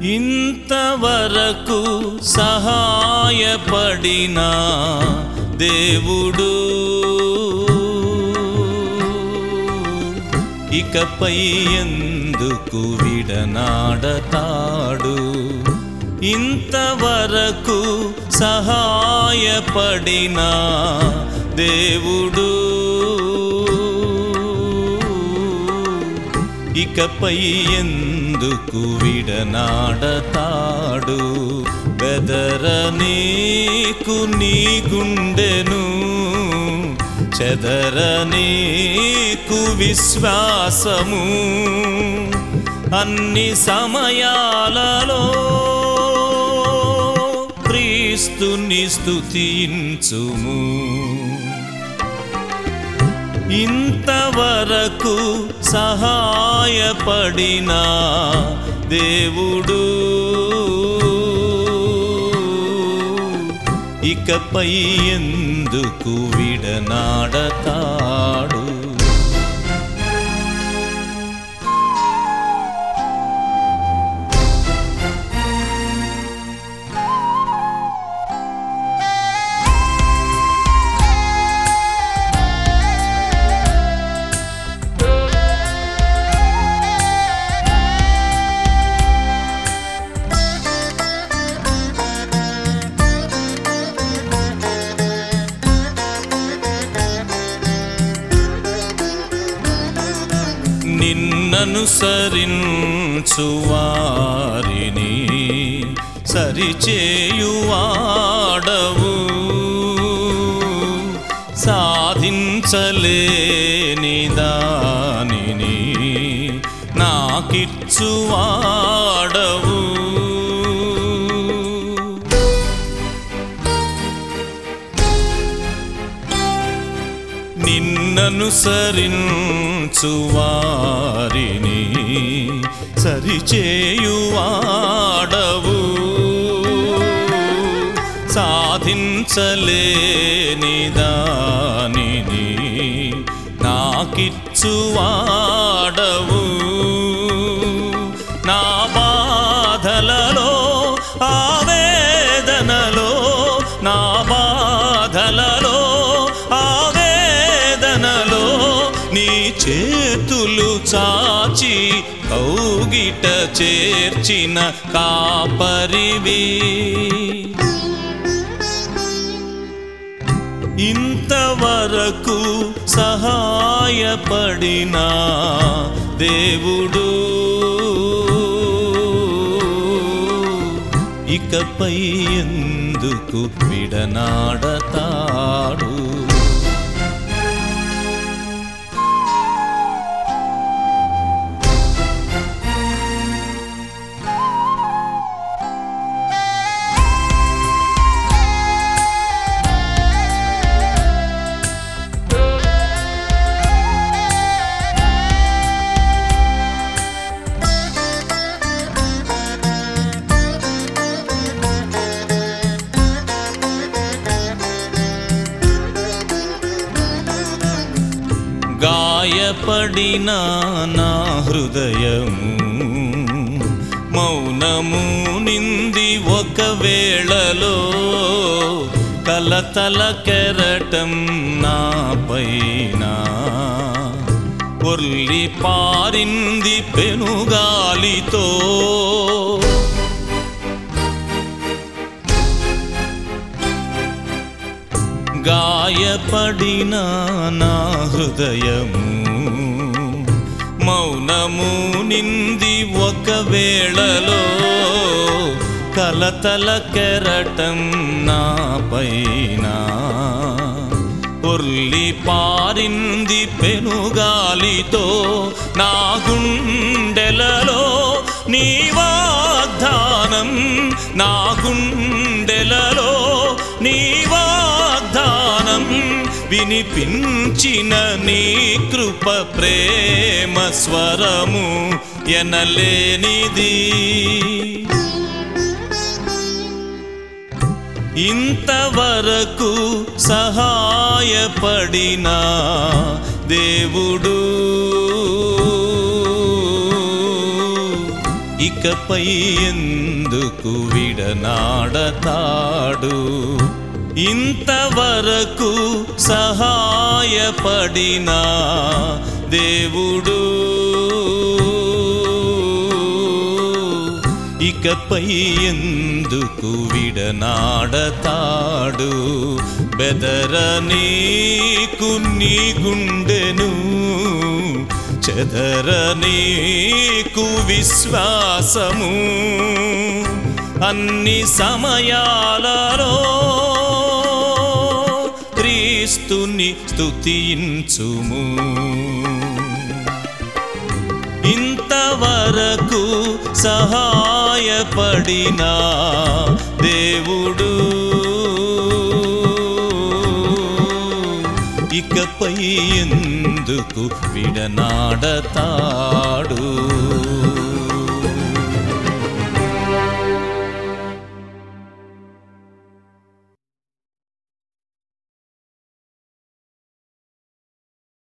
ఇంతవరకు సహాయపడిన దేవుడు ఇకపై ఎందుకు విడనాడతాడు ఇంతవరకు సహాయపడిన దేవుడు ఇకపై ఎందుకు విడనాడతాడు బెదర నీకు నీ గుండెను చెదర నీకు విశ్వాసము అన్ని సమయాలలో క్రీస్తుని స్తుతించుము ఇంతవరకు సహాయపడిన దేవుడు ఇకపై ఎందుకు విడనాడతాడు నిన్ననుసరించు వారిని సరిచేయువాడవు సాధించలేని దానిని నాకిచ్చువాడవు నిన్ననుసరించు వారిని సరిచేయువాడవు సాధించలేని దానిని నాకిచ్చువాడవు నా బాధలలో ఆవేదనలో నా బాధలలో ఆవేదనలో నీ చేతులు చాచి కౌగిట చేర్చిన కాపరివి ఇంతవరకు సహాయపడిన దేవుడు ఇకపై ఎందుకు విడనాడతాడు గాయపడిన నా హృదయము మౌనము నింది ఒక వేళలో కలతల కెరటం నా పైన ఒర్లి పారింది పెనుగాలితో గాయపడిన నా హృదయము మౌనము నింది ఒక వేళలో కలతల కెరటం నా పైన పొర్లి పారింది పెనుగాలితో నా గుండెలలో నీ వాగ్దానం నా గుండెలలో నీ వాగ్దానం వినిపించిన నీ కృప ప్రేమ స్వరము ఎనలేనిది ఇంతవరకు సహాయపడిన దేవుడు ఇకపై ఎందుకు విడనాడతాడు ఇంతవరకు సహాయపడిన దేవుడు ఇకపై ఎందుకు విడనాడతాడు బెదర నీకు నీ గుండెను చెదర నీకు విశ్వాసము అన్ని సమయాలలో క్రీస్తుని స్తుతించుము ఇంతవరకు సహాయపడిన దేవుడు ఇకపై ఎందుకు విడనాడతాడు